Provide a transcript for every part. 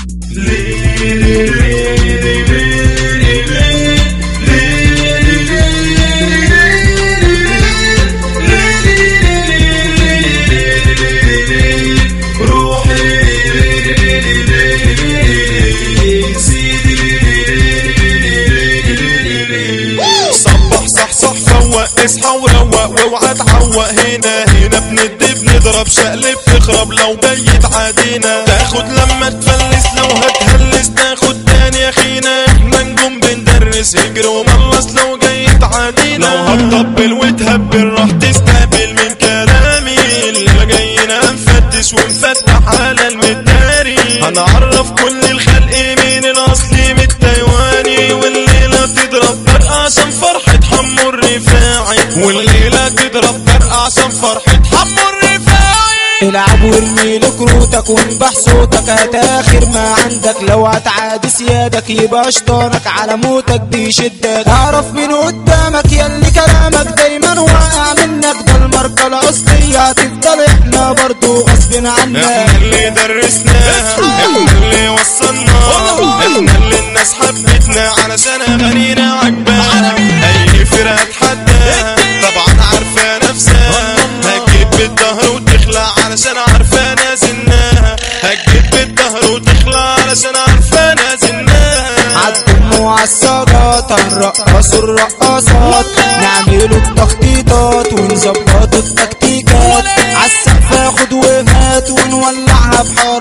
صبح صح صح فوق اصحى وروق واوعى تعوق هنا هنا بندي بنضرب شقلب تخرب لو جاي تعادينا تاخد لما تفلس لو هتهلس تاخد تاني يا خينا احنا نجوم بندرس اجري وملص لو جاي تعادينا لو هتطبل وتهبل راح تستقبل من كلامي اللي جاينا نفتش ونفتح على المداري هنعرف كل الخلق مين الاصلي من التايواني والليله تضرب برقه عشان فرحه حمو الرفاعي والليله تضرب برقه عشان فرحه حمو الرفاعي العب وارمي لكروتك وانبح صوتك هتاخر ما عندك لو هتعادي سيادك يبقى شطانك على موتك بيشدك اعرف من قدامك يلي كلامك دايما واقع منك ده الماركة الأصلية هتفضل احنا برضو غصب عنك احنا اللي درسناها احنا اللي وصلناها احنا اللي الناس حبتنا علشان اغانينا عجباها اي فرقه تحداها طبعا عارفه نفسها هتجيب بالظهر وتخلع علشان عارفه نازلناها هتجيب بالظهر وتخلع علشان عارفه نازلناها عالدم وعالسجات هنرقصوا الرقصات نعملوا التخطيطات ونظبطوا التكتيكات عالسقف اخد وهات ونولعها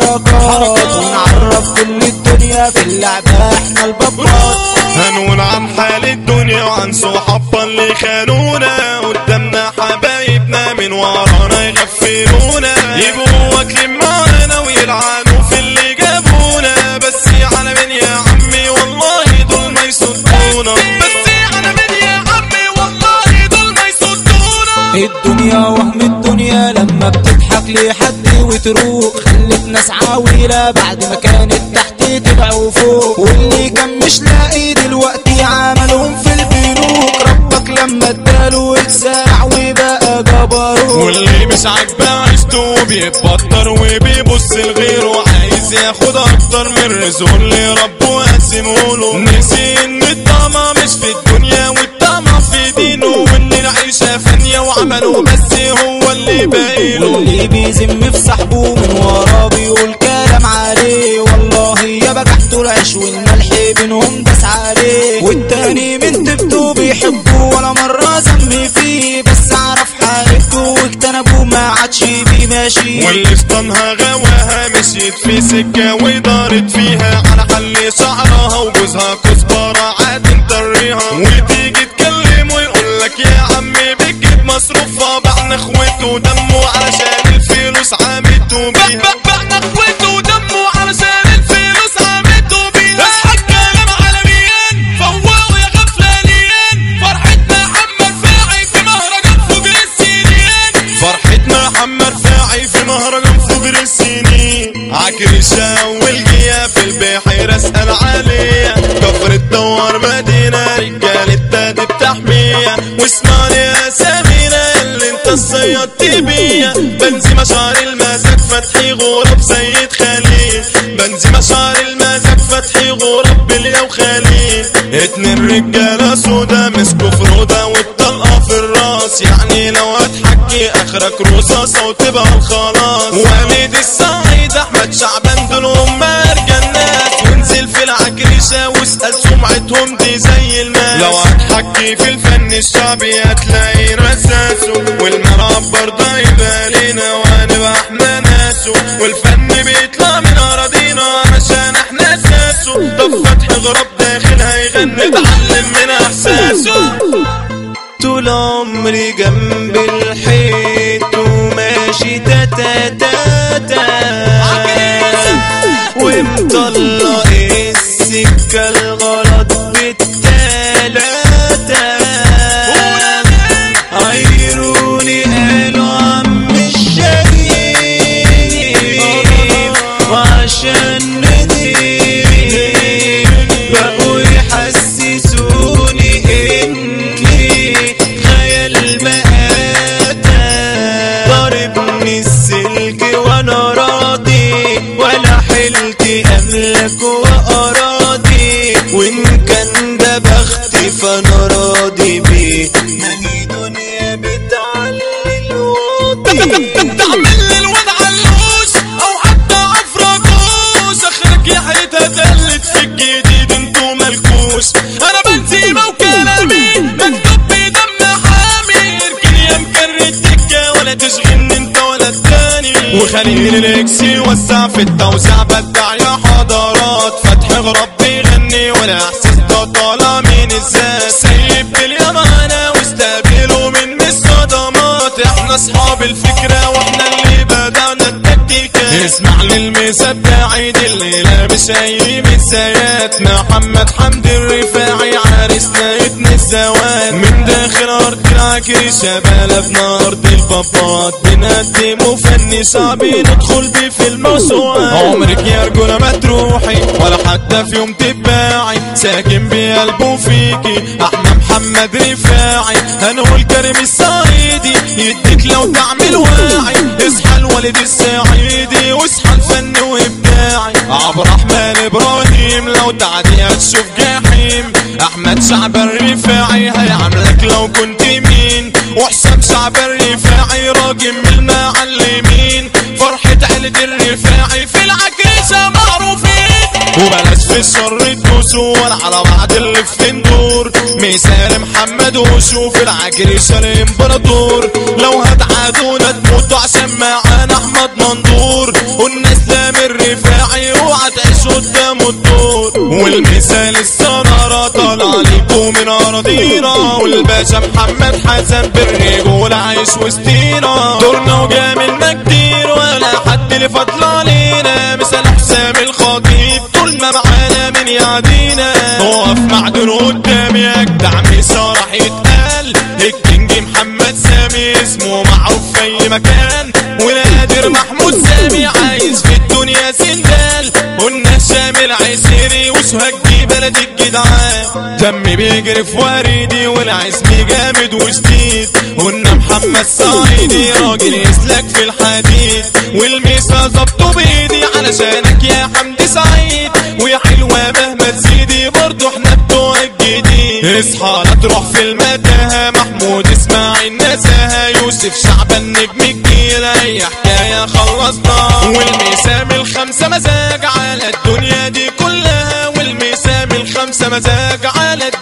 بحركات ونعرف كل الدنيا في اللعبة احنا البابات هنقول عن حال الدنيا وعن صحابنا اللي خانونا قدامنا حبايبنا من ورانا يغفلونا يبقوا واكلين معانا ويلعنوا في اللي جابونا بس على مين يا عمي والله دول ما يصدونا بس على مين يا عمي والله دول ما يصدونا الدنيا وهم الدنيا لما بتضحك لحد وتروق خلت ناس عاويلة بعد ما كانت تحت تبقوا فوق واللي كان مش لاقي دلوقتي عملهم في البنوك ربك لما اداله اتساع وبقى جبروت واللي مش عاجبه عيشته بيتبطر وبيبص لغيره عايز ياخد اكتر من رزقه اللي ربه قسمهوله نسي ان الطمع مش في الدنيا والطمع في دينه وان العيشه فانيه وعمله بس هو اللي باينه واللي بيذم في صاحبه من وراه بيقول كلام عليه والله يا بجحته العيش والملح بينهم داس عليه والتاني من تبته بيحبه ولا مرة ذم فيه بس عرف حقيقته واجتنبه ما عادش بيه ماشي واللي اسطنها غواها مشيت في سكة ودارت فيها على حل شعرها وجوزها كزبرة عاد مطريها وتيجي تكلم ويقول لك يا عمي بتجيب مصروفها بعنا اخوته دمه علشان الفلوس عملته بيها بعنا اخوته دمه علشان الفلوس عملته بيها اصحى الكلام عالميين فوقوا يا غفلانيين فرحتنا محمد فاعي في مهرجان فجر السنين فرحتنا محمد فاعي في مهرجان فجر السنين عكرشة والجية في البحيرة اسأل عليا كفر الدوار مدينة رجال التاد بتحمية واسمعني اسامينا اللي انت الصيادت بيا بنزي مشعر المزاج فتحي غراب سيد خليل بنزي مشعر المزاج فتحي غراب بليا وخليل اتنين رجالة سودا مسكوا فرودة والطلقة في الراس يعني لو هتحكي اخرك رصاصة وتبقى الخلاص وليد السعيد احمد شعبان دول هم ارجى الناس وانزل في العكريشة واسأل سمعتهم دي زي الماس لو هتحكي في الفن الشعبي هتلاقي رساسه والملعب برضه يبقى لينا وهنبقى احنا ناسه والفن بيطلع من اراضينا علشان احنا اساسه طب فتح غراب داخل هيغني اتعلم من احساسه طول عمري جنب الحيط وماشي تاتا تاتا ومطلق السكة الغلط بالتلاتة عيروني قالوا عم الشريف وعشان ندير بقوا يحسسوني اني خيال مآتة ضربني السلك وانا راضي ولا حلت املى منك وأراضي وإن كان ده بختي فأنا راضي بيه ماني دنيا بتعلي الواطي تعمل لي الواد علوش او حتى عفركوش اخرك يا حياتها دلت في الجديد انتو ملكوش انا بنزيمة وكلامي مكتوب بدم حامي اركن يا مكر الدكة ولا تشغلني انت ولا التاني وخليل الاكسي وسع في التوسع بدع يا حضارات فتح غرب بيغني ولا احساس ده طالع من الذات سيب اليمانة واستقبلوا من الصدمات احنا اصحاب الفكرة واحنا اللي بدأنا التكتيكات اسمع للمسا بتاعي دي اللي لابس اي متسايات محمد حمدي الرفاعي عرسنا ابن الزوات من داخل ارض العكري شبالة ارض البابات بنقدم فني صعب ندخل بيه في الموسوعات عمرك يا رجولة ما تروحي ولا حتى في يوم تتباعي ساكن بقلبه فيكي احنا محمد رفاعي هنقول كريم الصعيدي يديك لو تعمل واعي اصحى الوالد السعيدي واصحى الفن وابداعي عبد الرحمن ابراهيم لو تعدي هتشوف جحيم احمد شعب الرفاعي هيعملك لو كنت مين وحسام شعب الرفاعي راجل من المعلمين فرحة عيلة الرفاعي في العكريشة معروفين وبلاش في الشر تدوسوا ولا على بعض اللي في تندور مثال محمد وشوف العكريشة الامبراطور لو هتعادونا تموتوا عشان معانا احمد مندور والناس لام الرفاعي اوعى تعيش قدام الدور والمثال السنارة طالع ليكوا من اراضينا والباشا محمد حسن بالرجولة عايش وسطينا دورنا وجاملنا كتير ولا حد اللي فضل علينا مثال حسام الخطيب طول ما معانا من يعدينا وقف معدن قدامي اجدع مسا راح يتقال الكينج محمد سامي اسمه معروف في اي مكان ونادر محمود سامي عايز في الدنيا سندال قلنا شامل عسيري وسهجي بلد الجدعان دمي بيجري في وريدي والعزم جامد وشديد قلنا محمد صعيدي راجل يسلك في الحديد والميسا ظبطه بايدي علشانك يا حمدي سعيد ويا حلوة مهما تزيدي برضو احنا بتوع الجديد اصحى لا تروح في المتاهة محمود اسماعيل نزاهة يوسف شعبان نجم الجيل اي حكاية خلصنا والميسام الخمسة مزاج على الدنيا دي كلها والميسام الخمسة مزاج على